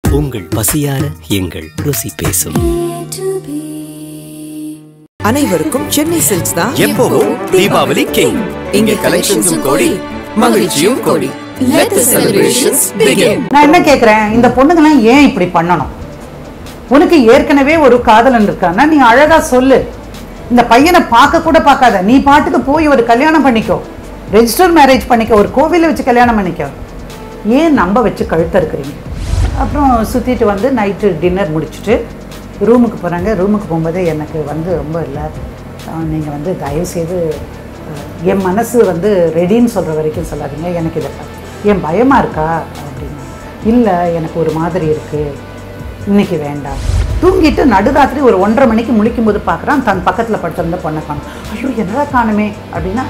உங்கள் பசியார எங்கள் ருசி பேசும் அனைவருக்கும் சென்னை சில்க்ஸ் தான் எப்பவும் தீபாவளி கிங் இங்கே கலெக்ஷன்ஸும் கோடி மகிழ்ச்சியும் கோடி Let the celebrations begin. நான் என்ன கேட்குறேன் இந்த பொண்ணுங்களாம் ஏன் இப்படி பண்ணணும் உனக்கு ஏற்கனவே ஒரு காதலன் இருக்கான்னா நீ அழகா சொல்லு இந்த பையனை பார்க்க கூட பார்க்காத நீ பாட்டுக்கு போய் ஒரு கல்யாணம் பண்ணிக்கோ ரெஜிஸ்டர் மேரேஜ் பண்ணிக்கோ ஒரு கோவிலில் வச்சு கல்யாணம் பண்ணிக்கோ ஏன் நம்ப வச்சு கழுத்த இருக்கிறீங்க அப்புறம் சுற்றிட்டு வந்து நைட்டு டின்னர் முடிச்சுட்டு ரூமுக்கு போகிறாங்க ரூமுக்கு போகும்போது எனக்கு வந்து ரொம்ப இல்லை நீங்கள் வந்து தயவுசெய்து அஹ், என் மனசு வந்து ரெடின்னு சொல்கிற வரைக்கும் சொல்லாதீங்க எனக்கு இதை பா- என் பயமாக இருக்கா அப்படின்னு இல்லை எனக்கு ஒரு மாதிரி இருக்குது இன்னைக்கு வேண்டாம் தூங்கிட்டு நடுராத்திரி ஒரு ஒன்றரை மணிக்கு முழிக்கும் போது பார்க்குறான் தன் பக்கத்தில் படுத்திருந்த பொண்ணை காணும் ஐயோ என்னடா காணுமே அப்படின்னா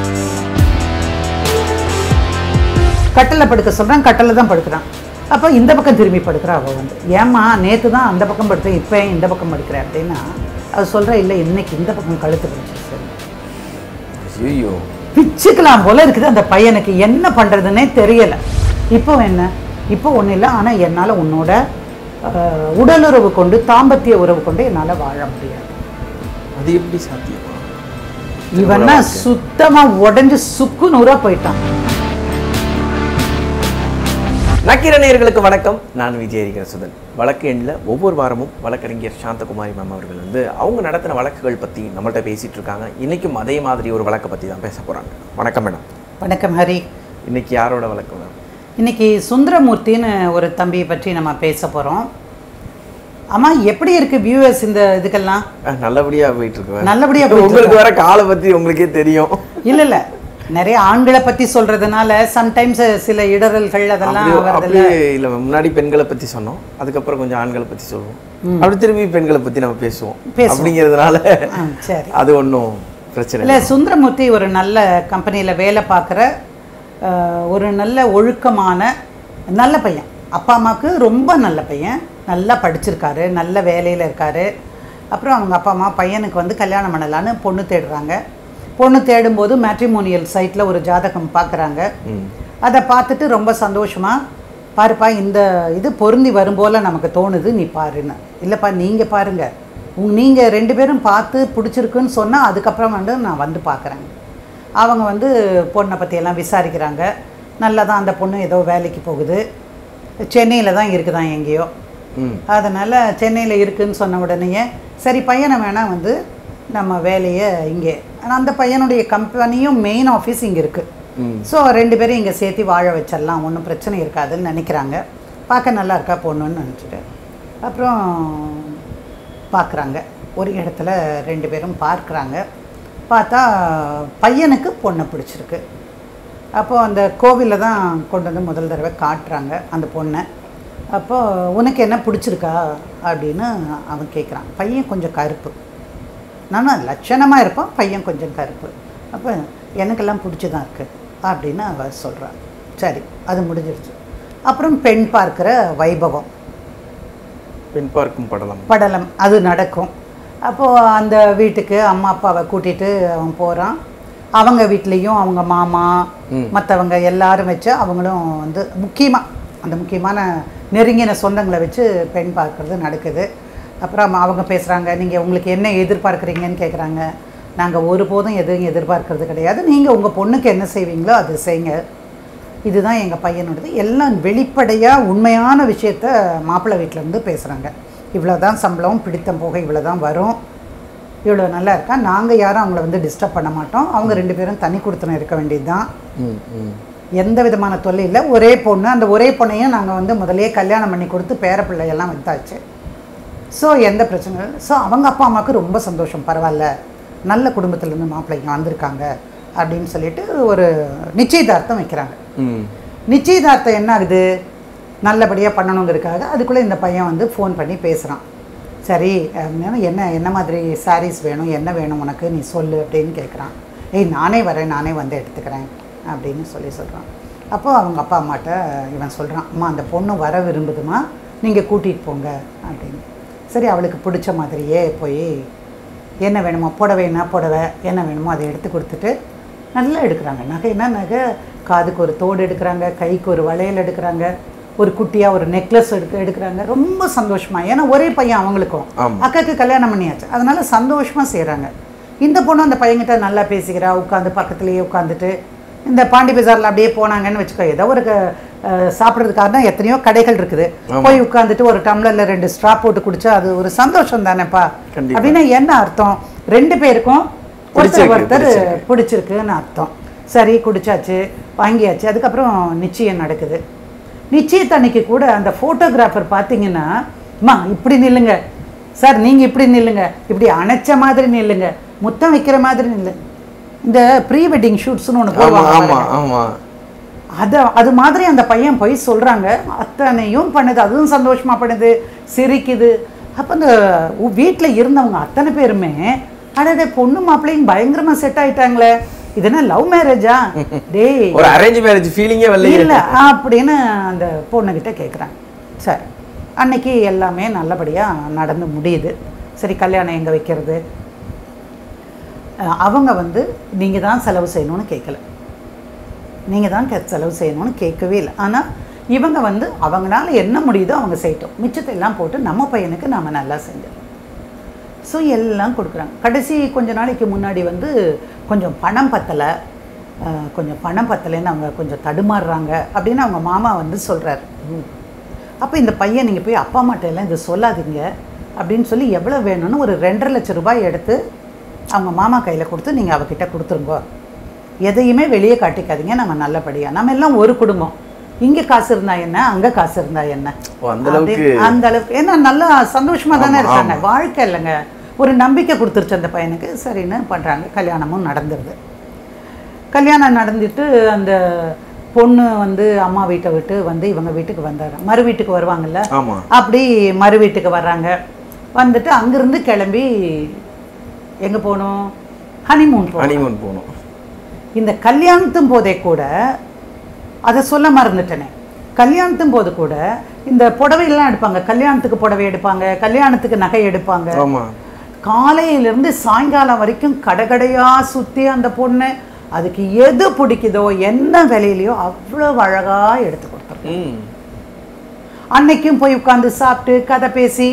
கட்டில் படுக்க சொல்கிறான் கட்டில் தான் படுக்கிறான் அப்போ இந்த பக்கம் திரும்பி படுக்கிறா அவள் வந்து ஏம்மா நேற்று தான் அந்த பக்கம் படுத்தேன் இப்போ ஏன் இந்த பக்கம் படுக்கிறேன் அப்படின்னா அவள் சொல்கிறா இல்லை இன்னைக்கு இந்த பக்கம் கழுத்து பிடிச்சிருச்சு ஐயோ பிச்சுக்கலாம் போல இருக்குது அந்த பையனுக்கு என்ன பண்ணுறதுன்னே தெரியலை இப்போ என்ன இப்போ ஒன்றும் இல்லை ஆனால் என்னால் உன்னோட அஹ், உடலுறவு கொண்டு தாம்பத்திய உறவு கொண்டு என்னால் வாழ முடியாது அது எப்படி சாத்தியமா இவன்னா சுத்தமாக உடஞ்சி சுக்கு நூறாக போயிட்டான் நக்கீர நேயர்களுக்கு வணக்கம் நான் விஜயரிகர சுதன் வழக்கு எண்ணில் ஒவ்வொரு வாரமும் வழக்கறிஞர் சாந்தகுமாரி மேம் அவர்கள் வந்து அவங்க நடத்தின வழக்குகள் பற்றி நம்மள்ட்ட பேசிட்டு இருக்காங்க இன்னைக்கும் அதே மாதிரி ஒரு வழக்கை பற்றி தான் பேச போகிறாங்க வணக்கம் மேடம் வணக்கம் ஹரி இன்னைக்கு யாரோட வழக்கு மேம் இன்னைக்கு சுந்தரமூர்த்தின்னு ஒரு தம்பியை பற்றி நம்ம பேச போகிறோம் அம்மா எப்படி இருக்கு வியூவர்ஸ் இந்த இதுக்கெல்லாம் அஹ், நல்லபடியா போயிட்டு இருக்கு ma'am. நல்லபடியா போயிட்டு உங்களுக்கு வர காலை பற்றி உங்களுக்கே தெரியும் இல்லை இல்லை நிறைய ஆண்களை பற்றி சொல்கிறதுனால சம்டைம்ஸ் சில இடரல்கள் அதெல்லாம் அப்படி- வருதுல்ல அப்படியே இல்ல மேம் முன்னாடி பெண்களை பத்தி சொன்னோம் அதுக்கப்புறம் கொஞ்சம் ஆண்களை பத்தி சொல்லுவோம் அப்படி திரும்பி பெண்களை பத்தி நம்ம பேசுவோம் பேசுவோம். அப்படிங்கிறதுனால ஆ, சரி அது ஒன்றும் பிரச்சனை இல்லை இல்லை சுந்தரமூர்த்தி ஒரு நல்ல கம்பெனியில் வேலை பார்க்குற ஒரு நல்ல ஒழுக்கமான நல்ல பையன் அப்பா அம்மாவுக்கு ரொம்ப நல்ல பையன் நல்லா படிச்சிருக்காரு நல்ல வேலையில் இருக்காரு அப்புறம் அவங்க அப்பா அம்மா பையனுக்கு வந்து கல்யாணம் பண்ணலான்னு பொண்ணு தேடுறாங்க பொண்ணு தேடும்போது மேட்ரிமோனியல் சைட்டில் ஒரு ஜாதகம் பார்க்குறாங்க அதை பார்த்துட்டு ரொம்ப சந்தோஷமாக பாருப்பா இந்த இது பொருந்தி வரும் போல் நமக்கு தோணுது நீ பாருன்னு இல்லைப்பா நீங்கள் பாருங்கள் உங் நீங்கள் ரெண்டு பேரும் பார்த்து பிடிச்சிருக்குன்னு சொன்னால் அதுக்கப்புறம் வந்து நான் வந்து பார்க்குறேன் அவங்க வந்து பொண்ணை பற்றியெல்லாம் விசாரிக்கிறாங்க நல்லா தான் அந்த பொண்ணு ஏதோ வேலைக்கு போகுது சென்னையில் தான் இருக்குதான் எங்கேயோ ம் அதனால் சென்னையில் இருக்குன்னு சொன்ன உடனேயே சரி பையனை வேணால் வந்து நம்ம வேலையை இங்கே ஆனால் அந்த பையனுடைய கம்பெனியும் மெயின் ஆஃபீஸ் இங்கே இருக்குது ம் ஸோ ரெண்டு பேரும் இங்கே சேர்த்து வாழ வச்சிடலாம் ஒன்றும் பிரச்சனை இருக்காதுன்னு நினைக்கிறாங்க பார்க்க நல்லா இருக்கா பொண்ணுன்னு நினச்சிட்டு அப்புறம் பார்க்குறாங்க ஒரு இடத்துல ரெண்டு பேரும் பார்க்குறாங்க பார்த்தா பையனுக்கு பொண்ணை பிடிச்சிருக்கு அப்போது அந்த கோவிலில் தான் கொண்டு வந்து முதல் தடவை காட்டுறாங்க அந்த பொண்ணை அப்போ உனக்கு என்ன பிடிச்சிருக்கா அப்படின்னு அவன் கேட்குறான் பையன் கொஞ்சம் கருப்பு நானும் லட்சணமாக இருப்பான் பையன் கொஞ்சம் கருப்பு அப்போ எனக்கெல்லாம் பிடிச்சி தான் இருக்குது அப்படின்னு அவ சொல்கிறான் சரி அது முடிஞ்சிருச்சு அப்புறம் பெண் பார்க்குற வைபவம் பெண் பார்க்கும் படலம் படலம் அது நடக்கும் அப்போது அந்த வீட்டுக்கு அம்மா அப்பாவை கூட்டிகிட்டு அவன் போகிறான் அவங்க வீட்லேயும் அவங்க மாமா மற்றவங்க எல்லாரும் வச்சு அவங்களும் வந்து முக்கியமாக அந்த முக்கியமான நெருங்கின சொந்தங்களை வச்சு பெண் பார்க்கறது நடக்குது அப்புறம் அவங்க பேசுகிறாங்க நீங்கள் உங்களுக்கு என்ன எதிர்பார்க்குறீங்கன்னு கேட்குறாங்க நாங்கள் ஒருபோதும் எதுவும் எதிர்பார்க்கறது கிடையாது நீங்கள் உங்கள் பொண்ணுக்கு என்ன செய்வீங்களோ அது செய்யுங்க இதுதான் எங்கள் பையனோடது எல்லாம் வெளிப்படையாக உண்மையான விஷயத்த மாப்பிள்ளை வீட்டிலேருந்து பேசுகிறாங்க இவ்வளோ தான் சம்பளம் பிடித்தம் போக இவ்வளோ தான் வரும் இவ்வளோ நல்லா இருக்கா நாங்கள் யாரும் அவங்கள வந்து டிஸ்டர்ப் பண்ண மாட்டோம் அவங்க ரெண்டு பேரும் தனி கொடுத்துன இருக்க வேண்டியது தான் ம் ம் எந்த விதமான தொல்லை இல்லை ஒரே பொண்ணு அந்த ஒரே பொண்ணையும் நாங்கள் வந்து முதல்லயே கல்யாணம் பண்ணி கொடுத்து பேர பிள்ளையெல்லாம் வந்தாச்சு ஸோ எந்த பிரச்சனையும் இல்லை ஸோ அவங்க அப்பா அம்மாவுக்கு ரொம்ப சந்தோஷம் பரவாயில்ல நல்ல குடும்பத்துலேருந்து மாப்பிள்ளைங்க வந்திருக்காங்க அப்படின்னு சொல்லிட்டு ஒரு நிச்சயதார்த்தம் வைக்கிறாங்க ம் நிச்சயதார்த்தம் என்ன ஆகுது நல்லபடியாக பண்ணணுங்கிறதுக்காக அதுக்குள்ளே இந்த பையன் வந்து ஃபோன் பண்ணி பேசுகிறான் சரி அப்படின்னா என்ன என்ன மாதிரி சாரீஸ் வேணும் என்ன வேணும் உனக்கு நீ சொல்லு அப்படின்னு கேட்குறான் ஏய் நானே வரேன் நானே வந்து எடுத்துக்கிறேன் அப்படின்னு சொல்லி சொல்கிறான் அப்போ அவங்க அப்பா அம்மாட்ட இவன் சொல்கிறான் அம்மா அந்த பொண்ணு வர விரும்புதுமா நீங்கள் கூட்டிகிட்டு போங்க அப்படின்னு சரி அவளுக்கு பிடிச்ச மாதிரியே போய் என்ன வேணுமோ புடவைன்னா புடவை என்ன வேணுமோ அதை எடுத்து கொடுத்துட்டு நல்லா எடுக்கிறாங்க நகை என்ன நகை காதுக்கு ஒரு தோடு எடுக்கிறாங்க கைக்கு ஒரு வளையல் எடுக்கிறாங்க ஒரு குட்டியாக ஒரு நெக்லஸ் எடுக்க எடுக்கிறாங்க ரொம்ப சந்தோஷமா ஏன்னா ஒரே பையன் அவங்களுக்கும் ஆமா. அக்காக்கு கல்யாணம் பண்ணியாச்சு அதனால சந்தோஷமா செய்கிறாங்க இந்த பொண்ணு அந்த பையன்கிட்ட நல்லா பேசிக்கிறா உட்காந்து பக்கத்துலேயே உட்காந்துட்டு இந்த பாண்டி பஜாரில் அப்படியே போனாங்கன்னு வச்சுக்கோ ஏதோ ஒரு க- அஹ், சாப்பிட்றதுக்காக தான் எத்தனையோ கடைகள் இருக்குது போய் உட்காந்துட்டு ஒரு டம்ளர்ல ரெண்டு ஸ்ட்ரா போட்டு குடிச்சா அது ஒரு சந்தோஷம் தானேப்பா கண்டிப்பா. அப்படின்னா என்ன அர்த்தம் ரெண்டு பேருக்கும் ஒருத்தர் பிடிச்சிருக்கு, ஒருத்தர் பிடிச்சிருக்கு. பிடிச்சிருக்குன்னு அர்த்தம் சரி குடிச்சாச்சு வாங்கியாச்சு அதுக்கப்புறம் நிச்சயம் நடக்குது நிச்சயத்தன்னைக்கு கூட அந்த ஃபோட்டோகிராஃபர் பார்த்தீங்கன்னா அம்மா இப்படி நில்லுங்க சார் நீங்கள் இப்படி நில்லுங்க இப்படி அணைச்ச மாதிரி நில்லுங்க முத்தம் வைக்கிற மாதிரி நில்லு இந்த ப்ரீ வெட்டிங் ஷூட்ஸ்னு ஒன்று ஆமா போடுவாங்க ஆமா பாருங்க. ஆமா அது அது மாதிரி அந்த பையன் போய் சொல்றாங்க அத்தனையும் பண்ணுது அதுவும் சந்தோஷமா பண்ணுது சிரிக்குது அப்போ அந்த வீட்டில் இருந்தவங்க அத்தனை பேருமே அடடே பொண்ணு மாப்பிள்ளையும் பயங்கரமா செட் ஆயிட்டாங்களே இது என்ன லவ் மேரேஜா டேய் ஒரு அரேஞ்ச் மேரேஜ் ஃபீலிங்கே வரலையே இல்ல அப்படின்னு அந்த பொண்ணுகிட்ட கேட்குறாங்க சரி அன்னைக்கு எல்லாமே நல்லபடியா நடந்து முடியுது சரி கல்யாணம் எங்க வைக்கிறது அஹ் அவங்க வந்து நீங்க தான் செலவு செய்யணும்னு கேட்கல நீங்க தான் கெ- செலவு செய்யணும்னு கேட்கவே இல்லை ஆனா இவங்க வந்து அவங்களால என்ன முடியுதோ அவங்க செய்யட்டும் மிச்சத்தை எல்லாம் போட்டு நம்ம பையனுக்கு நாம நல்லா செஞ்சிடலாம் ஸோ எல்லாம் கொடுக்குறாங்க கடைசி கொஞ்ச நாளைக்கு முன்னாடி வந்து கொஞ்சம் பணம் பத்தலை அஹ், கொஞ்சம் பணம் பத்தலைன்னு அவங்க கொஞ்சம் தடுமாறுறாங்க அப்படின்னு அவங்க மாமா வந்து சொல்கிறாரு அப்போ இந்த பையன் நீங்கள் போய் அப்பா அம்மாட்ட எல்லாம் இதை சொல்லாதீங்க அப்படின்னு சொல்லி எவ்வளோ வேணும்னு ஒரு ரெண்டரை லட்சம் ரூபாய் எடுத்து அவங்க மாமா கையில் கொடுத்து நீங்கள் அவகிட்ட கொடுத்துருங்கோ எதையுமே வெளியே காட்டிக்காதீங்க நம்ம நல்லபடியாக நம்ம எல்லாம் ஒரு குடும்பம் இங்கே காசு இருந்தா என்ன அங்கே காசு இருந்தா என்ன ஓ, அந்த அளவுக்கு- அப்படி- அந்த அளவுக்கு ஏன்னா நல்லா சந்தோஷமா தானே ஆமா, இருக்காங்க ஆமா. வாழ்க்கை இல்லைங்க ஒரு நம்பிக்கை கொடுத்துருச்சு அந்த பையனுக்கு சரின்னு பண்ணுறாங்க கல்யாணமும் நடந்துருது கல்யாணம் நடந்துட்டு அந்த பொண்ணு வந்து அம்மா வீட்டை விட்டு வந்து இவங்க வீட்டுக்கு வந்தாரு மறு வீட்டுக்கு வருவாங்கல்ல ஆமா அப்படி மறு வீட்டுக்கு வர்றாங்க வந்துட்டு அங்கிருந்து கிளம்பி எங்க போகணும் ஹனிமூன் போகணும் ஹனிமூன் போகணும் இந்த கல்யாணத்தும் போதே கூட அதை சொல்ல மறந்துட்டேனே கல்யாணத்தும் போது கூட இந்த புடவையெல்லாம் எடுப்பாங்க கல்யாணத்துக்கு புடவை எடுப்பாங்க கல்யாணத்துக்கு நகை எடுப்பாங்க ஆமா காலையிலிருந்து சாயங்காலம் வரைக்கும் கடைக்கடையா சுத்தி அந்த பொண்ணு அதுக்கு எது பிடிக்குதோ என்ன விலையிலையோ அவ்வளோ அழகா எடுத்து கொடுத்துரும் ம் அன்னைக்கும் போய் உட்காந்து சாப்பிட்டு கதை பேசி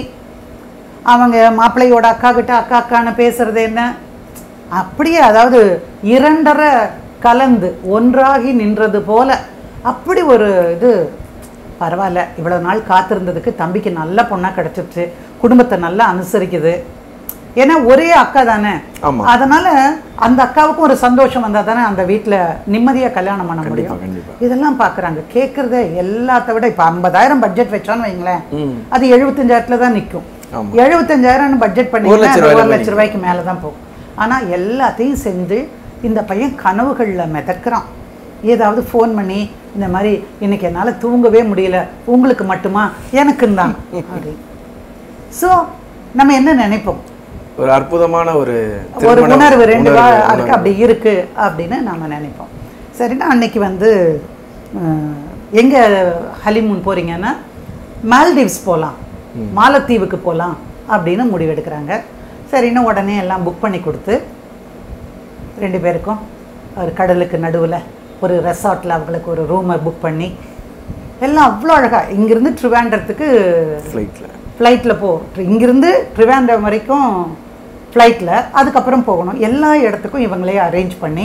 அவங்க மாப்பிள்ளையோட அக்கா கிட்ட அக்கா அக்கான்னு பேசுறது என்ன அப்படியே அதாவது இரண்டரை கலந்து ஒன்றாகி நின்றது போல அப்படி ஒரு இது பரவாயில்ல இவ்வளவு நாள் காத்திருந்ததுக்கு தம்பிக்கு நல்ல பொண்ணா கிடைச்சிருச்சு குடும்பத்தை நல்லா அனுசரிக்குது ஏன்னா ஒரே அக்கா தானே ஆமா. அதனால அந்த அக்காவுக்கும் ஒரு சந்தோஷம் வந்தா தானே அந்த வீட்டுல நிம்மதியா கல்யாணம் பண்ண கண்டிப்பா, முடியும் கண்டிப்பா. இதெல்லாம் பார்க்குறாங்க கேட்குறதே எல்லாத்த விட இப்போ ஐம்பதாயிரம் பட்ஜெட் வச்சோன்னு வைங்களேன் ம். அது எழுபத்தஞ்சாயிரத்துல தான் நிற்கும் ஆமா. எழுபத்தஞ்சாயிரம் பட்ஜெட் ஒரு பண்ணீங்கன்னா லட்ச அது ரூபாயில ஒரு போய் லட்ச ரூபாய்க்கு மேலே தான் போகும் ஆனால் எல்லாத்தையும் செஞ்சு இந்த பையன் கனவுகளில் மிதக்கிறான் ஏதாவது ஃபோன் பண்ணி இந்த மாதிரி இன்னைக்கு என்னால் தூங்கவே முடியல உங்களுக்கு மட்டுமா எனக்கும் தான் அப்படி ஸோ நம்ம என்ன நினைப்போம் ஒரு அற்புதமான ஒரு ஒரு திருமண உணர்வு ரெண்டு வா உணர்வு, அதுக்கு அப்படி இருக்கு அப்படின்னு நாம நினைப்போம் சரின்னா அன்னைக்கு வந்து அஹ், எங்க ஹலிமூன் போறீங்கன்னா மால்தீவ்ஸ் போகலாம் மாலத்தீவுக்கு போகலாம் அப்படின்னு முடிவெடுக்கிறாங்க சரின்னு உடனே எல்லாம் புக் பண்ணி கொடுத்து ரெண்டு பேருக்கும் ஒரு கடலுக்கு நடுவில் ஒரு ரெசார்ட்டில் அவங்களுக்கு ஒரு ரூமை புக் பண்ணி எல்லாம் அவ்வளோ அழகா இங்கிருந்து ட்ரிவாண்டரத்துக்கு ஃப்ளைட்ல ஃப்ளைட்டில் போ இங்கிருந்து ட்ரிவாண்டம் வரைக்கும் ஃப்ளைட்டில் அதுக்கப்புறம் போகணும் எல்லா இடத்துக்கும் இவங்களே அரேஞ்ச் பண்ணி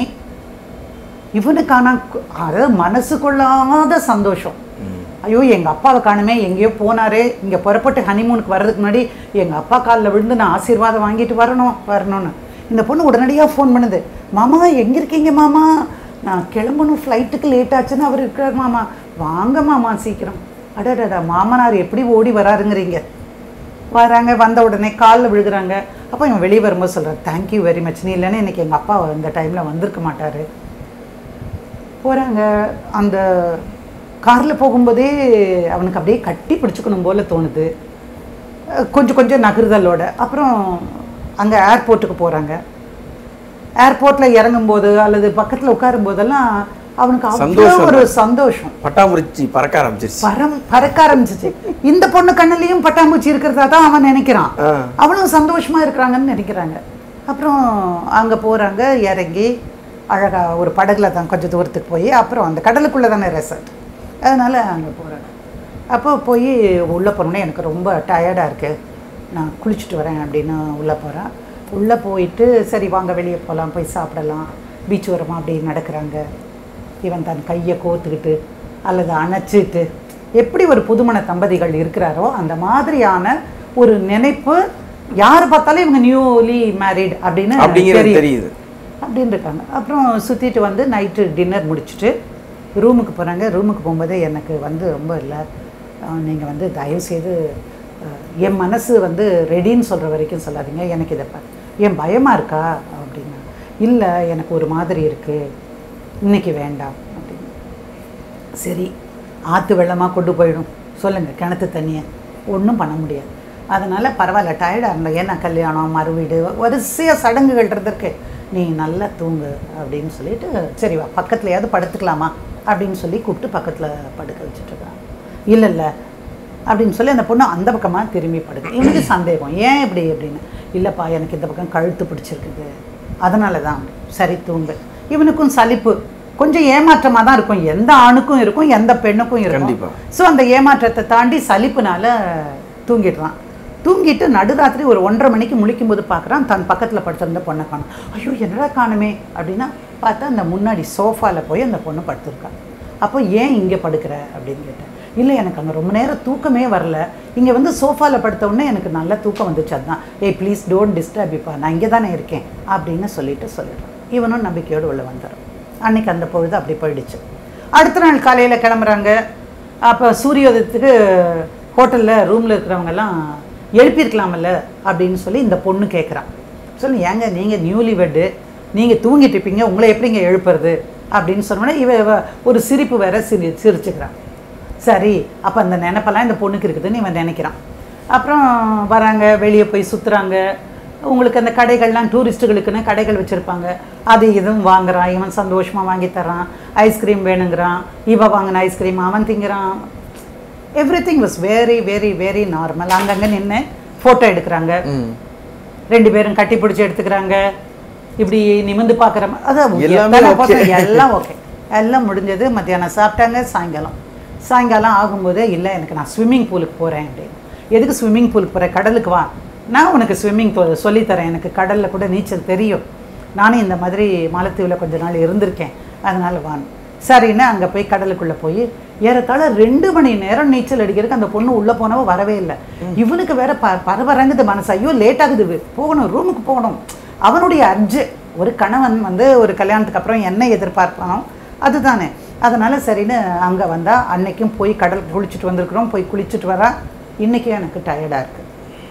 இவனுக்கான கு- அதாவது மனசுக்குள்ளாத சந்தோஷம் ஐயோ எங்கள் அப்பாவை காணுமே எங்கேயோ போனாரே இங்கே புறப்பட்டு ஹனிமூனுக்கு வர்றதுக்கு முன்னாடி எங்கள் அப்பா காலில் விழுந்து நான் ஆசீர்வாதம் வாங்கிட்டு வரணும் வரணும்னு இந்த பொண்ணு உடனடியாக ஃபோன் பண்ணுது மாமா எங்கே இருக்கீங்க மாமா நான் கிளம்பணும் ஃப்ளைட்டுக்கு லேட் ஆச்சுன்னு அவர் இருக்கார் மாமா வாங்க மாமா சீக்கிரம் அடடடா மாமனார் எப்படி ஓடி வராருங்கிறீங்க வராங்க வந்த உடனே காலில் விழுகுறாங்க அப்போ இவன் வெளியே வரும்போது சொல்கிறார் தேங்க்யூ வெரி மச் நீ இல்லைன்னா இன்னைக்கு எங்கள் அப்பா இந்த டைமில் வந்திருக்க மாட்டார் போகிறாங்க அந்த காரில் போகும்போதே அவனுக்கு அப்படியே கட்டி பிடிச்சுக்கணும் போல தோணுது அஹ் கொஞ்சம் கொஞ்சம் நகர்தலோட அப்புறம் அங்கே ஏர்போர்ட்டுக்கு போகிறாங்க ஏர்போர்ட்டில் இறங்கும்போது அல்லது பக்கத்தில் உட்காரும் போதெல்லாம் அவனுக்கு அவ்வளோ சந்தோஷம். ஒரு சந்தோஷம் பட்டாம்பூச்சி பறக்க ஆரம்பிச்சிருச்சு பரம் பறக்க ஆரம்பிச்சிச்சு இந்த பொண்ணு கண்ணுலயும் பட்டாம்பூச்சி இருக்கிறதா தான் அவன் நினைக்கிறான் ஆ. அவ்வளவு சந்தோஷமா இருக்கிறாங்கன்னு நினைக்கிறாங்க அப்புறம் அங்க போறாங்க இறங்கி அழகா ஒரு படகுல தான் கொஞ்சம் தூரத்துக்கு போய் அப்புறம் அந்த கடலுக்குள்ள தானே ரெசார்ட் அதனால அங்க போறாங்க அப்போ போய் உள்ளே போனோடனே எனக்கு ரொம்ப டயர்டாக இருக்குது நான் குளிச்சுட்டு வரேன் அப்படின்னு உள்ளே போகிறேன் உள்ளே போயிட்டு சரி வாங்க வெளியே போகலாம் போய் சாப்பிடலாம் பீச் ஓரமாக அப்படி நடக்கிறாங்க இவன் தன் கையை கோத்துக்கிட்டு அல்லது அணைச்சிட்டு எப்படி ஒரு புதுமண தம்பதிகள் இருக்கிறாரோ அந்த மாதிரியான ஒரு நினைப்பு யார் பார்த்தாலும் இவங்க நியூலி மேரிட் அப்படின்னு அப்படிங்கிறது தெரியுது அப்படின்னு இருக்காங்க அப்புறம் சுற்றிட்டு வந்து நைட்டு டின்னர் முடிச்சுட்டு ரூமுக்கு போகிறாங்க ரூமுக்கு போகும்போதே எனக்கு வந்து ரொம்ப இல்லை நீங்கள் வந்து தயவுசெய்து அஹ், என் மனசு வந்து ரெடின்னு சொல்கிற வரைக்கும் சொல்லாதீங்க எனக்கு இதை பாரு என் பயமாக இருக்கா அப்படின்னா இல்லை எனக்கு ஒரு மாதிரி இருக்குது இன்னைக்கு வேண்டாம் அப்படின்னு சரி ஆற்று வெள்ளமாக கொண்டு போயிடும் சொல்லுங்கள் கிணத்து தண்ணியை ஒன்றும் பண்ண முடியாது அதனால் பரவாயில்ல டயர்டாக இருந்தேன் ஏன்னா கல்யாணம் மறுவீடு வரிசையாக சடங்குகள் இருந்திருக்கு நீ நல்லா தூங்கு அப்படின்னு சொல்லிட்டு சரி வா பக்கத்துலையாவது படுத்துக்கலாமா அப்படின்னு சொல்லி கூப்பிட்டு பக்கத்தில் படுக்க வச்சுட்ருக்கான் இல்லை இல்லை அப்படின்னு சொல்லி அந்த பொண்ணு அந்த பக்கமாக திரும்பி படுக்கு இவனுக்கு சந்தேகம் ஏன் இப்படி அப்படின்னு இல்லைப்பா எனக்கு இந்த பக்கம் கழுத்து பிடிச்சிருக்குது அதனால தான் சரி தூங்கு இவனுக்கும் சலிப்பு கொஞ்சம் ஏமாற்றமாக தான் இருக்கும் எந்த ஆணுக்கும் இருக்கும் எந்த பெண்ணுக்கும் இருக்கும் கண்டிப்பா. ஸோ அந்த ஏமாற்றத்தை தாண்டி சலிப்புனால தூங்கிடுறான் தூங்கிட்டு நடுராத்திரி ஒரு ஒன்றரை மணிக்கு முழிக்கும் போது பார்க்குறான் தன் பக்கத்தில் படுத்திருந்த பொண்ணை காணும் ஐயோ என்னடா காணுமே அப்படின்னா பார்த்தா அந்த முன்னாடி சோஃபாவில் போய் அந்த பொண்ணு படுத்திருக்கா அப்போ ஏன் இங்கே படுக்கிற அப்படின்னு கேட்டேன் இல்லை எனக்கு அங்கே ரொம்ப நேரம் தூக்கமே வரல இங்கே வந்து சோஃபாவில் படுத்த உடனே எனக்கு நல்ல தூக்கம் வந்துச்சு அதுதான் ஏய் ப்ளீஸ் டோன்ட் டிஸ்டர்ப் இப்போ நான் இங்கே தானே இருக்கேன் அப்படின்னு சொல்லிட்டு சொல்லிடுறான் இவனும் நம்பிக்கையோடு உள்ள வந்துடும் அன்னைக்கு அந்த பொழுது அப்படி போயிடுச்சு அடுத்த நாள் காலையில் கிளம்புறாங்க அப்போ சூரியோதயத்துக்கு ஹோட்டலில் ரூமில் இருக்கிறவங்கெல்லாம் எழுப்பியிருக்கலாமல்ல அப்படின்னு சொல்லி இந்த பொண்ணு கேட்குறான் சொல்லி ஏங்க நீங்கள் நியூலி வெட்டு நீங்கள் தூங்கிட்டு இருப்பீங்க உங்களை எப்படிங்க எழுப்புறது அப்படின்னு சொன்னோன்னே இவ இவ ஒரு சிரிப்பு வேற சிரி சிரிச்சுக்கிறான் சரி அப்போ அந்த நினைப்பெல்லாம் இந்த பொண்ணுக்கு இருக்குதுன்னு இவன் நினைக்கிறான் அப்புறம் வராங்க வெளியே போய் சுற்றுறாங்க உங்களுக்கு அந்த கடைகள்லாம் டூரிஸ்ட்டுகளுக்குன்னு கடைகள் வச்சுருப்பாங்க அது இதுவும் வாங்குறான் இவன் சந்தோஷமாக வாங்கி தர்றான் ஐஸ்கிரீம் வேணுங்கிறான் இவ வாங்கின ஐஸ்கிரீம் அவன் திங்கிறான் everything was very very very normal அங்கங்கே நின்று ஃபோட்டோ எடுக்கிறாங்க ம் ரெண்டு பேரும் கட்டி பிடிச்சி எடுத்துக்கிறாங்க இப்படி நிமிந்து பார்க்குற மாதிரி அதான் எல்லாமே எத்தனை okay. photo, எல்லாம் ஓகே எல்லாம் முடிஞ்சது மத்தியானம் சாப்பிட்டாங்க சாயங்காலம் சாயங்காலம் ஆகும்போதே இல்லை எனக்கு நான் ஸ்விம்மிங் பூலுக்கு போகிறேன் அப்படின்னு எதுக்கு ஸ்விம்மிங் பூலுக்கு போகிறேன் கடலுக்கு வா நான் உனக்கு ஸ்விம்மிங் சொல்லித்தரேன் எனக்கு கடலில் கூட நீச்சல் தெரியும் நானும் இந்த மாதிரி மாலத்தீவில் கொஞ்ச நாள் இருந்திருக்கேன் அதனால வான் சரின்னு அங்கே போய் கடலுக்குள்ளே போய் ஏறத்தாழ ரெண்டு மணி நேரம் நீச்சல் அடிக்கிறதுக்கு அந்த பொண்ணு உள்ளே போனவ வரவே இல்லை இவனுக்கு வேற ப பரபரங்குது மனசு ஐயோ லேட் ஆகுது வி- போகணும் ரூமுக்கு போகணும் அவனுடைய அர்ஜு ஒரு கணவன் வந்து ஒரு கல்யாணத்துக்கு அப்புறம் என்ன எதிர்பார்ப்பானோ அதுதானே அதனால சரின்னு அங்கே வந்தா அன்னைக்கும் போய் கடல் குளிச்சுட்டு வந்திருக்கிறோம் போய் குளிச்சுட்டு வரா இன்றைக்கும் எனக்கு டயர்டாக இருக்குது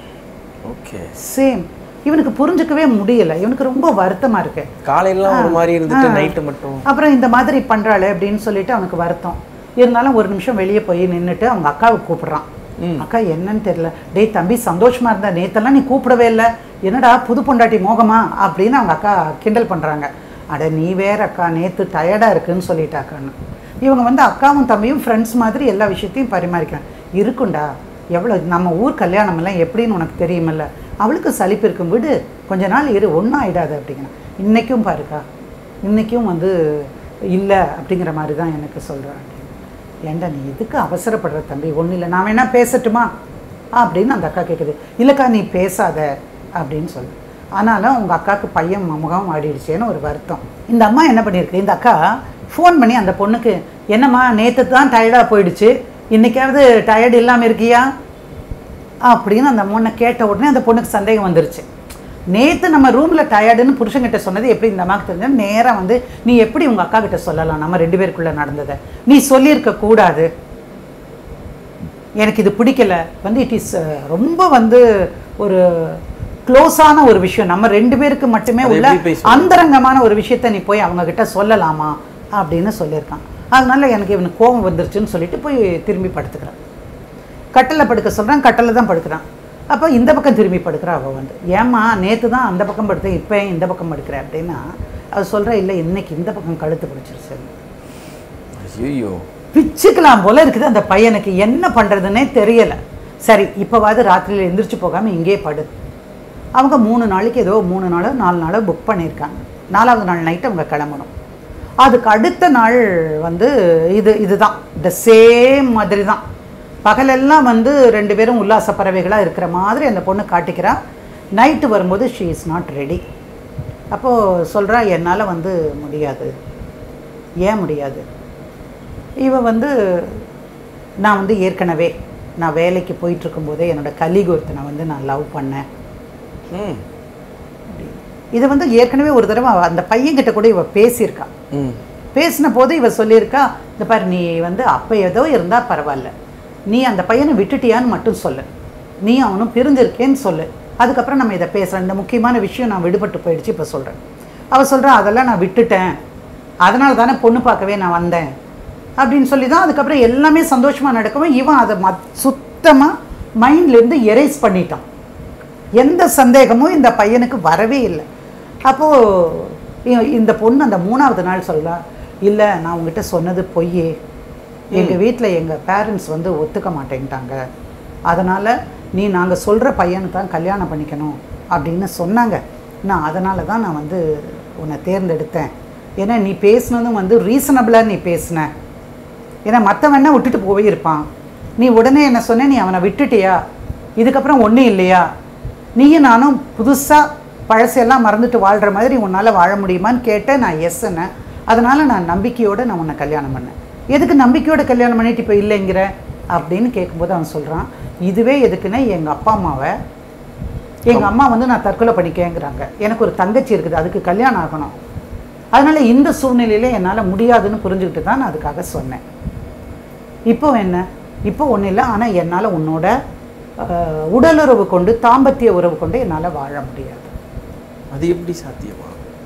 ஓகே சேம் இவனுக்கு புரிஞ்சுக்கவே முடியல இவனுக்கு ரொம்ப வருத்தமாக இருக்கு காலையிலாம் ஒரு மாதிரி இருந்துட்டு ஆ. நைட்டு மட்டும் அப்புறம் இந்த மாதிரி பண்றாளே அப்படின்னு சொல்லிட்டு அவனுக்கு வருத்தம் இருந்தாலும் ஒரு நிமிஷம் வெளியே போய் நின்றுட்டு அவங்க அக்காவை கூப்பிடுறான் அக்கா என்னன்னு தெரியல டேய் தம்பி சந்தோஷமா இருந்தா நேத்தெல்லாம் நீ கூப்பிடவே இல்லை என்னடா புது பொண்டாட்டி மோகமா அப்படின்னு அவங்க அக்கா கிண்டல் பண்றாங்க அட நீ வேற அக்கா நேத்து டயர்டா இருக்குன்னு சொல்லிட்டாக்கான்னு இவங்க வந்து அக்காவும் தம்பியும் ஃப்ரெண்ட்ஸ் மாதிரி எல்லா விஷயத்தையும் பரிமாறிக்கிறாங்க இருக்குண்டா எவ்வளோ நம்ம ஊர் கல்யாணம் எல்லாம் எப்படின்னு உனக்கு தெரியுமில்ல அவளுக்கு சலிப்பு இருக்கும் விடு கொஞ்ச நாள் இரு ஒன்றும் ஆயிடாது அப்படிங்கிறான் இன்னைக்கும் பாருக்கா இன்றைக்கும் வந்து இல்லை அப்படிங்கிற மாதிரி தான் எனக்கு சொல்கிறாங்க ஏண்டா நீ எதுக்கு அவசரப்படுற தம்பி ஒன்றும் இல்லை நான் வேணா பேசட்டுமா அப்படின்னு அந்த அக்கா கேட்குது இல்லைக்கா நீ பேசாத அப்படின்னு சொல்லு ஆனாலும் உங்கள் அக்காவுக்கு பையன் முகம் ஆடிடுச்சேன்னு ஒரு வருத்தம் இந்த அம்மா என்ன பண்ணியிருக்கு இந்த அக்கா ஃபோன் பண்ணி அந்த பொண்ணுக்கு என்னம்மா நேற்று தான் டயர்டாக போயிடுச்சு இன்னைக்காவது டயர்டு இல்லாமல் இருக்கியா அப்படின்னு அந்த பொண்ணை கேட்ட உடனே அந்த பொண்ணுக்கு சந்தேகம் வந்துருச்சு நேற்று நம்ம ரூமில் டயர்டுன்னு புருஷன்கிட்ட சொன்னது எப்படி இந்த அம்மாவுக்கு தெரிஞ்சா நேராக வந்து நீ எப்படி உங்கள் அக்கா கிட்ட சொல்லலாம் நம்ம ரெண்டு பேருக்குள்ளே நடந்ததை நீ சொல்லியிருக்க கூடாது எனக்கு இது பிடிக்கல வந்து இட் இஸ் ரொம்ப வந்து ஒரு க்ளோஸான ஒரு விஷயம் நம்ம ரெண்டு பேருக்கு மட்டுமே அதை உள்ள எப்படி போய் சொல்றது? அந்தரங்கமான ஒரு விஷயத்த நீ போய் அவங்க கிட்ட சொல்லலாமா அப்படின்னு சொல்லியிருக்கான் அதனால எனக்கு இவனுக்கு கோபம் வந்துருச்சுன்னு சொல்லிட்டு போய் திரும்பி படுத்துக்கிறான் கட்டில் படுக்க சொல்கிறான் கட்டில் தான் படுக்கிறான் அப்போ இந்த பக்கம் திரும்பி படுக்கிறா அவள் வந்து ஏம்மா நேற்று தான் அந்த பக்கம் படுத்தேன் இப்போ ஏன் இந்த பக்கம் படுக்கிறேன் அப்படின்னா அவள் சொல்கிறா இல்லை இன்னைக்கு இந்த பக்கம் கழுத்து பிடிச்சிருச்சு ஐயோ பிச்சுக்கலாம் போல இருக்குது அந்த பையனுக்கு என்ன பண்ணுறதுன்னே தெரியலை சரி இப்போவாது ராத்திரியில் எந்திரிச்சு போகாமல் இங்கேயே படு அவங்க மூணு நாளைக்கு ஏதோ மூணு நாளோ நாலு நாளோ புக் பண்ணியிருக்காங்க நாலாவது நாள் நைட்டு அவங்க கிளம்பணும் அதுக்கு அடுத்த நாள் வந்து இது இதுதான் இந்த சேம் மாதிரி தான் பகலெல்லாம் வந்து ரெண்டு பேரும் உல்லாச பறவைகளாக இருக்கிற மாதிரி அந்த பொண்ணு காட்டிக்கிறா நைட்டு வரும்போது ஷீ இஸ் நாட் ரெடி அப்போது சொல்கிறா என்னால் வந்து முடியாது ஏன் முடியாது இவ வந்து நான் வந்து ஏற்கனவே நான் வேலைக்கு போயிட்டு இருக்கும்போதே என்னோட கலீக் ஒருத்தனை வந்து நான் லவ் பண்ணேன் ம் இதை வந்து ஏற்கனவே ஒரு தடவை அவ- அந்த பையன்கிட்ட கூட இவ பேசியிருக்கா ம் பேசின போது இவ சொல்லியிருக்கா இந்த பாரு நீ வந்து அப்போ ஏதோ இருந்தால் பரவாயில்ல நீ அந்த பையனை விட்டுட்டியான்னு மட்டும் சொல்லு நீ அவனும் பிரிஞ்சிருக்கேன்னு சொல்லு அதுக்கப்புறம் நம்ம இதை பேசுகிறோம் இந்த முக்கியமான விஷயம் நான் விடுபட்டு போயிடுச்சு இப்போ சொல்கிறேன் அவள் சொல்கிறா அதெல்லாம் நான் விட்டுட்டேன் அதனால தானே பொண்ணு பார்க்கவே நான் வந்தேன் அப்படின்னு சொல்லி தான் அதுக்கப்புறம் எல்லாமே சந்தோஷமாக நடக்கவும் இவன் அதை ம சுத்தமாக மைண்ட்லேருந்து எரேஸ் பண்ணிட்டான் எந்த சந்தேகமும் இந்த பையனுக்கு வரவே இல்லை அப்போது இந்த பொண்ணு அந்த மூணாவது நாள் சொல்லா இல்லை நான் உங்ககிட்ட சொன்னது பொய்யே எங்கள் வீட்டில் எங்கள் பேரண்ட்ஸ் வந்து ஒத்துக்க மாட்டேன்ட்டாங்க அதனால் நீ நாங்கள் சொல்கிற பையனை தான் கல்யாணம் பண்ணிக்கணும் அப்படின்னு சொன்னாங்க நான் அதனால தான் நான் வந்து உன்னை தேர்ந்தெடுத்தேன் ஏன்னா நீ பேசுனதும் வந்து ரீசனபிளாக நீ பேசின ஏன்னா மற்றவன் விட்டுட்டு போயிருப்பான் நீ உடனே என்ன சொன்ன நீ அவனை விட்டுட்டியா இதுக்கப்புறம் ஒன்றும் இல்லையா நீயும் நானும் புதுசாக பழசெல்லாம் மறந்துட்டு வாழ்கிற மாதிரி உன்னால் வாழ முடியுமான்னு கேட்டேன் நான் எஸ்ன்னு அதனால் நான் நம்பிக்கையோடு நான் உன்னை கல்யாணம் பண்ணேன் எதுக்கு நம்பிக்கையோட கல்யாணம் பண்ணிட்டு இப்போ இல்லைங்கிற அப்படின்னு கேட்கும்போது அவன் சொல்கிறான் இதுவே எதுக்குன்னா எங்கள் அப்பா அம்மாவை எங்கள் அம்மா வந்து நான் தற்கொலை பண்ணிக்கேங்கிறாங்க எனக்கு ஒரு தங்கச்சி இருக்குது அதுக்கு கல்யாணம் ஆகணும் அதனால் இந்த சூழ்நிலையில என்னால் முடியாதுன்னு புரிஞ்சுக்கிட்டு தான் நான் அதுக்காக சொன்னேன் இப்போ என்ன இப்போ ஒன்றும் இல்லை ஆனால் என்னால் உன்னோட அஹ், உடலுறவு கொண்டு தாம்பத்திய உறவு கொண்டு என்னால் வாழ முடியாது அது எப்படி சாத்தியமா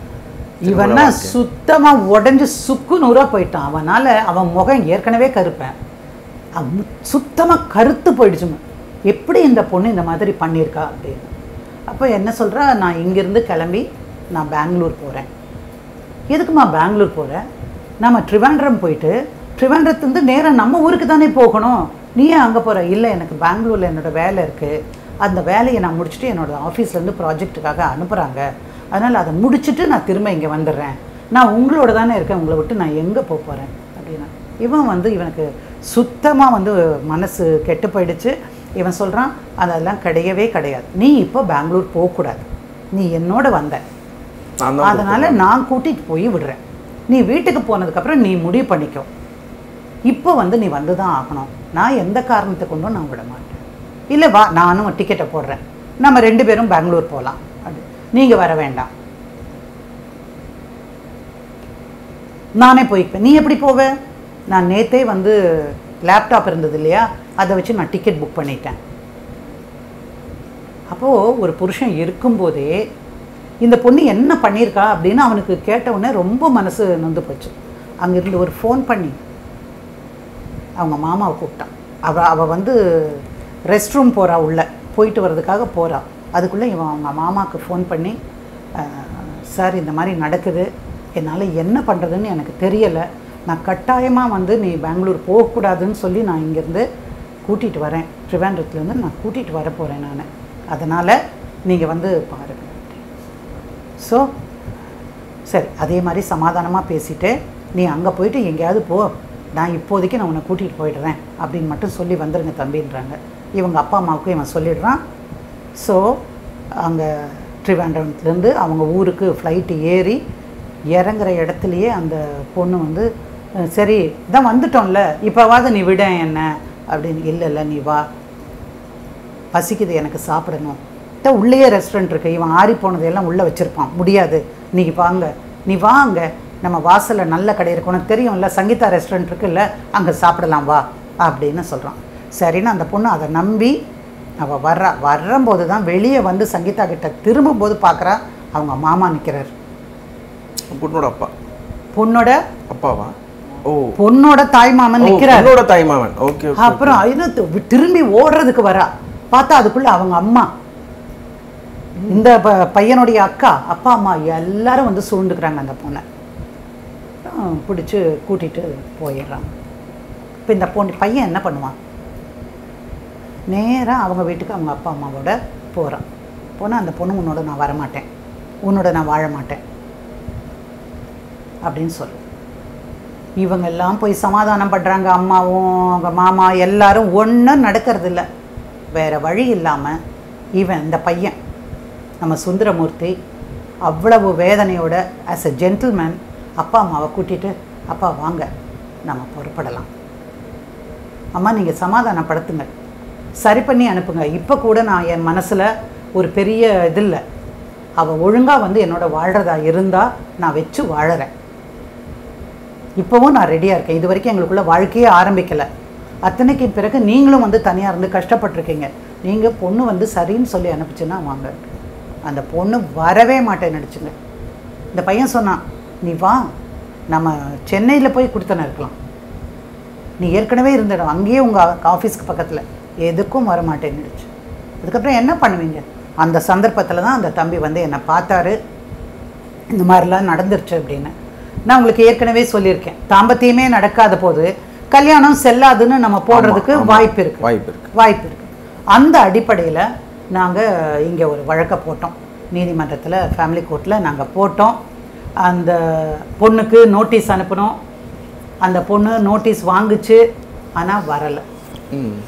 இவன்னா சுத்தமாக உடஞ்சி சுக்கு நூறாக போயிட்டான் அவனால் அவன் முகம் ஏற்கனவே கருப்பேன் அவன் சுத்தமாக கருத்து போயிடுச்சுமா எப்படி இந்த பொண்ணு இந்த மாதிரி பண்ணியிருக்கா அப்படின்னு அப்போ என்ன சொல்கிறா நான் இங்கேருந்து கிளம்பி நான் பெங்களூர் போகிறேன் எதுக்குமா பெங்களூர் போகிற நம்ம ட்ரிவாண்ட்ரம் போயிட்டு ட்ரிவாண்ட்ரத்துலேருந்து நேராக நம்ம ஊருக்கு தானே போகணும் நீ ஏன் அங்கே போகிற இல்லை எனக்கு பெங்களூரில் என்னோட வேலை இருக்குது அந்த வேலையை நான் முடிச்சுட்டு என்னோட ஆஃபீஸ்லேருந்து ப்ராஜெக்ட்டுக்காக அனுப்புகிறாங்க அதனால் அதை முடிச்சுட்டு நான் திரும்ப இங்கே வந்துடுறேன் நான் உங்களோட தானே இருக்கேன் உங்களை விட்டு நான் எங்கே போக போகிறேன் அப்படின்னா இவன் வந்து இவனுக்கு சுத்தமாக வந்து மனசு கெட்டு போயிடுச்சு இவன் சொல்கிறான் அதெல்லாம் கிடையவே கிடையாது நீ இப்போ பெங்களூர் போகக்கூடாது நீ என்னோட வந்த நான் தான் அதனால நான் கூட்டிட்டு போய் விடுறேன் நீ வீட்டுக்கு போனதுக்கப்புறம் நீ முடிவு பண்ணிக்கோ இப்போ வந்து நீ வந்து தான் ஆகணும் நான் எந்த காரணத்தை கொண்டும் நான் விட மாட்டேன் இல்லை வா நானும் டிக்கெட்டை போடுறேன் நம்ம ரெண்டு பேரும் பெங்களூர் போகலாம் அப்படி நீங்கள் வர வேண்டாம் நானே போய்ப்பேன் நீ எப்படி போவ நான் நேத்தே வந்து லேப்டாப் இருந்தது இல்லையா அதை வச்சு நான் டிக்கெட் புக் பண்ணிட்டேன் அப்போது ஒரு புருஷன் இருக்கும்போதே இந்த பொண்ணு என்ன பண்ணியிருக்கா அப்படின்னு அவனுக்கு கேட்ட உடனே ரொம்ப மனசு நொந்து போச்சு அங்கேருந்து ஒரு ஃபோன் பண்ணி அவங்க மாமாவை கூப்பிட்டான் அவ அவள் வந்து ரெஸ்ட் ரூம் போகிறா உள்ள போயிட்டு வர்றதுக்காக போகிறா அதுக்குள்ளே இவன் அவங்க மாமாவுக்கு ஃபோன் பண்ணி சார் இந்த மாதிரி நடக்குது என்னால் என்ன பண்ணுறதுன்னு எனக்கு தெரியலை நான் கட்டாயமாக வந்து நீ பெங்களூர் போகக்கூடாதுன்னு சொல்லி நான் இங்கேருந்து கூட்டிகிட்டு வரேன் ட்ரிவாண்ட்ரத்துலேருந்து நான் கூட்டிகிட்டு வர போகிறேன் நான் அதனால் நீங்கள் வந்து பாருங்கள் ஸோ சரி அதே மாதிரி சமாதானமாக பேசிட்டு நீ அங்கே போயிட்டு எங்கேயாவது போ நான் இப்போதைக்கு நான் உன்னை கூட்டிகிட்டு போயிடுறேன் அப்படின்னு மட்டும் சொல்லி வந்துருங்க தம்பின்றாங்க இவங்க அப்பா அம்மாவுக்கும் இவன் சொல்லிடுறான் ஸோ அங்கே ட்ரிவாண்ட்ரம்லேருந்து அவங்க ஊருக்கு ஃப்ளைட்டு ஏறி இறங்குற இடத்துலையே அந்த பொண்ணு வந்து அஹ், சரி இதான் வந்துட்டோம்ல இப்போவாது நீ விட என்ன அப்படின்னு இல்லை இல்லை நீ வா பசிக்குது எனக்கு சாப்பிடணும் த உள்ளேயே ரெஸ்டாரண்ட் இருக்கு இவன் ஆறி போனதையெல்லாம் உள்ளே வச்சுருப்பான் முடியாது நீ வாங்க நீ வாங்க நம்ம வாசலில் நல்ல கடை இருக்கு உனக்கு தெரியும்ல சங்கீதா ரெஸ்டாரண்ட் இருக்குல்ல அங்கே சாப்பிடலாம் வா அப்படின்னு சொல்கிறான் சரின்னு அந்த பொண்ணு அதை நம்பி அவள் வர்றா வர்றம்போது தான் வெளியே வந்து சங்கீதா கிட்ட திரும்பும்போது பார்க்குறா அவங்க மாமா நிற்கிறார் பொண்ணோட அப்பா பொண்ணோட அப்பாவா ஓ பொண்ணோட தாய் மாமன் ஓ, நிற்கிறார் பொண்ணோட தாய்மாமன் ஓகே ஓகே அப்புறம் இன்னும் தி- திரும்பி ஓடுறதுக்கு வரா பார்த்தா அதுக்குள்ள அவங்க அம்மா இந்த ப- பையனுடைய அக்கா அப்பா அம்மா எல்லாரும் வந்து சூழ்ந்துக்கிறாங்க அந்த பொண்ணை அப்புறம் பிடிச்சி கூட்டிட்டு போயிடுறாங்க இப்போ இந்த பொண்ணு பையன் என்ன பண்ணுவான் நேராக அவங்க வீட்டுக்கு அவங்க அப்பா அம்மாவோட போகிறான் போனால் அந்த பொண்ணு உன்னோட நான் வரமாட்டேன் உன்னோட நான் வாழ மாட்டேன் அப்படின்னு சொல்லு இவங்க எல்லாம் போய் சமாதானம் பண்றாங்க அம்மாவும் அவங்க மாமா எல்லாரும் ஒன்றும் நடக்கிறது இல்ல வேற வழி இல்லாம இவன் இந்த பையன் நம்ம சுந்தரமூர்த்தி அவ்வளவு வேதனையோட ஆஸ் எ ஜென்டில்மேன் அப்பா அம்மாவை கூட்டிட்டு அப்பா வாங்க நம்ம புறப்படலாம் அம்மா நீங்கள் சமாதானப்படுத்துங்க சரி பண்ணி அனுப்புங்க இப்போ கூட நான் என் மனசில் ஒரு பெரிய இது இல்லை அவள் ஒழுங்காக வந்து என்னோட வாழ்கிறதா இருந்தால் நான் வச்சு வாழறேன் இப்போவும் நான் ரெடியாக இருக்கேன் இது வரைக்கும் எங்களுக்குள்ள வாழ்க்கையே ஆரம்பிக்கலை அத்தனைக்கு பிறகு நீங்களும் வந்து தனியாக இருந்து கஷ்டப்பட்டிருக்கீங்க நீங்கள் பொண்ணு வந்து சரின்னு சொல்லி அனுப்பிச்சுன்னா வாங்க அந்த பொண்ணு வரவே மாட்டேன்னு நினச்சிங்க இந்த பையன் சொன்னான் நீ வா நம்ம சென்னையில் போய் கொடுத்தன இருக்கலாம் நீ ஏற்கனவே இருந்த இடம் அங்கேயே உங்கள் ஆஃபீஸ்க்கு பக்கத்தில் எதுக்கும் வர மாட்டேன்னுடுச்சு அதுக்கப்புறம் என்ன பண்ணுவீங்க அந்த சந்தர்ப்பத்தில் தான் அந்த தம்பி வந்து என்னை பார்த்தாரு இந்த மாதிரிலாம் நடந்துருச்சு அப்படின்னு நான் உங்களுக்கு ஏற்கனவே சொல்லியிருக்கேன் தாம்பத்தியமே நடக்காத போது கல்யாணம் செல்லாதுன்னு நம்ம போடுறதுக்கு ஆமா. வாய்ப்பு இருக்கு வாய்ப்பு இருக்கு. வாய்ப்பு இருக்கு அந்த அடிப்படையில் நாங்கள் இங்கே ஒரு வழக்கை போட்டோம் நீதிமன்றத்தில் ஃபேமிலி கோர்ட்டில் நாங்கள் போட்டோம் அந்த பொண்ணுக்கு நோட்டீஸ் அனுப்பினோம் அந்த பொண்ணு நோட்டீஸ் வாங்குச்சு ஆனால் வரலை ம்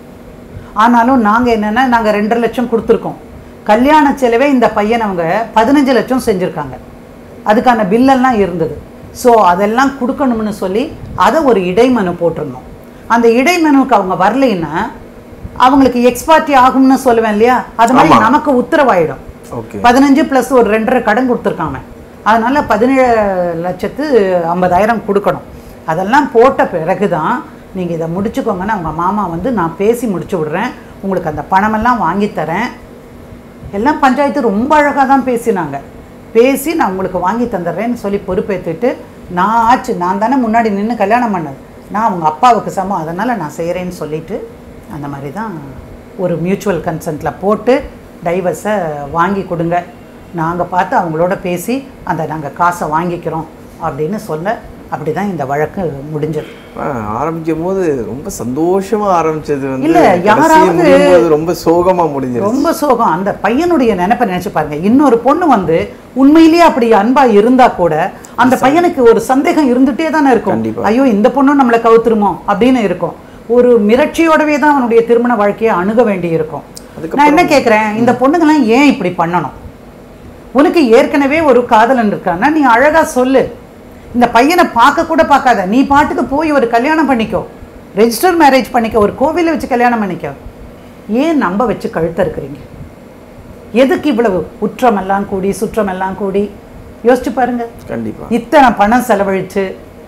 ஆனாலும் நாங்கள் என்னென்னா நாங்கள் ரெண்டரை லட்சம் கொடுத்துருக்கோம் கல்யாண செலவே இந்த பையன் அவங்க பதினஞ்சு லட்சம் செஞ்சுருக்காங்க அதுக்கான பில்லெல்லாம் இருந்தது ஸோ அதெல்லாம் கொடுக்கணும்னு சொல்லி அதை ஒரு இடைமனு போட்டிருந்தோம் அந்த இடைமனுக்கு அவங்க வரலைன்னா அவங்களுக்கு எக்ஸ்பார்ட்டி ஆகும்னு சொல்லுவேன் இல்லையா அது மாதிரி ஆமா. நமக்கு உத்தரவாயிடும் ஓகே பதினஞ்சு ப்ளஸ் ஒரு ரெண்டரை கடன் கொடுத்துருக்காங்க அதனால பதினேழு லட்சத்து ஐம்பதாயிரம் கொடுக்கணும் அதெல்லாம் போட்ட பிறகு தான் நீங்கள் இதை முடிச்சுக்கோங்கன்னு அவங்க மாமா வந்து நான் பேசி முடிச்சு விடுறேன் உங்களுக்கு அந்த பணமெல்லாம் வாங்கி தரேன் எல்லாம் பஞ்சாயத்து ரொம்ப அழகாக தான் பேசினாங்க பேசி நான் உங்களுக்கு வாங்கி தந்துடுறேன்னு சொல்லி பொறுப்பேற்றுட்டு நான் ஆச்சு நான் தானே முன்னாடி நின்று கல்யாணம் பண்ணது நான் அவங்க அப்பாவுக்கு சமம் அதனால் நான் செய்கிறேன்னு சொல்லிட்டு அந்த மாதிரி தான் ஒரு மியூச்சுவல் கன்சென்ட்டில் போட்டு டைவர்ஸை வாங்கி கொடுங்க நாங்கள் பார்த்து அவங்களோட பேசி அந்த நாங்கள் காசை வாங்கிக்கிறோம் அப்படின்னு சொல்ல அப்படி தான் இந்த வழக்கு முடிஞ்சது ஆரம்பிக்கும் போது ரொம்ப சந்தோஷமா ஆரம்பிச்சது வந்து இல்ல, கடைசி யாராவது- முடியும் போது ரொம்ப சோகமா முடிஞ்சிருச்சு ரொம்ப சோகம் அந்த பையனுடைய நினைப்பை நினைச்சு பாருங்க இன்னொரு பொண்ணு வந்து உண்மையிலேயே அப்படி அன்பா இருந்தா கூட அந்த பையனுக்கு ஒரு சந்தேகம் இருந்துட்டே தானே இருக்கும் கண்டிப்பா. ஐயோ இந்த பொண்ணும் நம்மளை கவுத்துருமோ அப்படின்னு இருக்கும் ஒரு மிரட்சியோடவே தான் அவனுடைய திருமண வாழ்க்கையை அணுக வேண்டி இருக்கும் நான் என்ன கேட்குறேன் இந்த பொண்ணுங்கெல்லாம் ஏன் இப்படி பண்ணணும் உனக்கு ஏற்கனவே ஒரு காதலன் இருக்கான்னா நீ அழகா சொல்லு இந்த பையனை பார்க்க கூட பார்க்காத நீ பாட்டுக்கு போய் ஒரு கல்யாணம் பண்ணிக்கோ ரெஜிஸ்டர் மேரேஜ் பண்ணிக்க ஒரு கோவிலை வச்சு கல்யாணம் பண்ணிக்கோ ஏன் நம்ப வச்சு கழுத்த இருக்கிறீங்க எதுக்கு இவ்வளவு குற்றமெல்லாம் கூடி சுற்றமெல்லாம் கூடி யோசிச்சு பாருங்க கண்டிப்பா இத்தனை பணம் செலவழிச்சு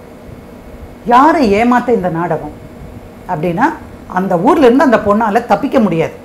யாரை ஏமாத்த இந்த நாடகம் அப்படின்னா அந்த ஊர்ல இருந்து அந்த பொண்ணால தப்பிக்க முடியாது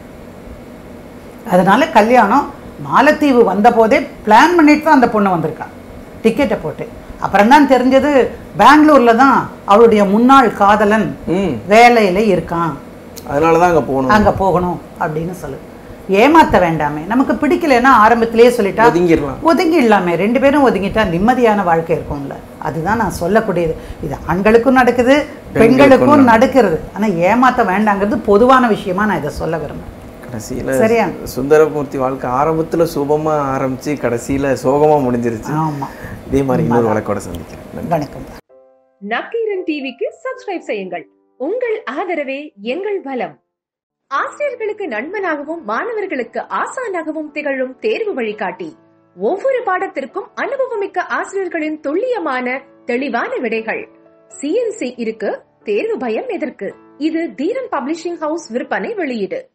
அதனால கல்யாணம் மாலத்தீவு வந்த போதே பிளான் பண்ணிட்டு தான் அந்த பொண்ணு வந்திருக்கா டிக்கெட்டை போட்டு அப்புறம் தான் தெரிஞ்சது பெங்களூர்ல தான் அவளுடைய முன்னாள் காதலன் ம் வேலையில இருக்கான் அதனால தான் அங்க போகணும் அங்க போகணும் அப்படின்னு சொல்லு ஏமாத்த வேண்டாமே நமக்கு பிடிக்கலைன்னா ஆரம்பத்திலேயே சொல்லிட்டா ஒதுங்கிடலாம் ஒதுங்கிடலாமே ரெண்டு பேரும் ஒதுங்கிட்டா நிம்மதியான வாழ்க்கை இருக்கும்ல அதுதான் நான் சொல்லக்கூடியது இது ஆண்களுக்கும் நடக்குது பெண்களுக்கும் நடக்கிறது ஆனா ஏமாத்த வேண்டாங்கிறது பொதுவான விஷயமா நான் இதை சொல்ல விரும்புறேன் கடைசியில சரியா? சுந்தரமூர்த்தி வாழ்க்கை ஆரம்பத்துல சுபமா ஆரம்பிச்சு கடைசியில சோகமா முடிஞ்சிருச்சு ஆமா இதே மாதிரி இன்னொரு வழக்கோட சந்திக்கிறேன் நன்றி. வணக்கம் நக்கீரன் டிவிக்கு சப்ஸ்கிரைப் செய்யுங்கள் உங்கள் ஆதரவே எங்கள் பலம் ஆசிரியர்களுக்கு நண்பனாகவும் மாணவர்களுக்கு ஆசானாகவும் திகழும் தேர்வு வழிகாட்டி ஒவ்வொரு பாடத்திற்கும் அனுபவமிக்க ஆசிரியர்களின் துல்லியமான தெளிவான விடைகள் சிஎன்சி இருக்கு தேர்வு பயம் எதற்கு இது தீரன் பப்ளிஷிங் ஹவுஸ் விற்பனை வெளியீடு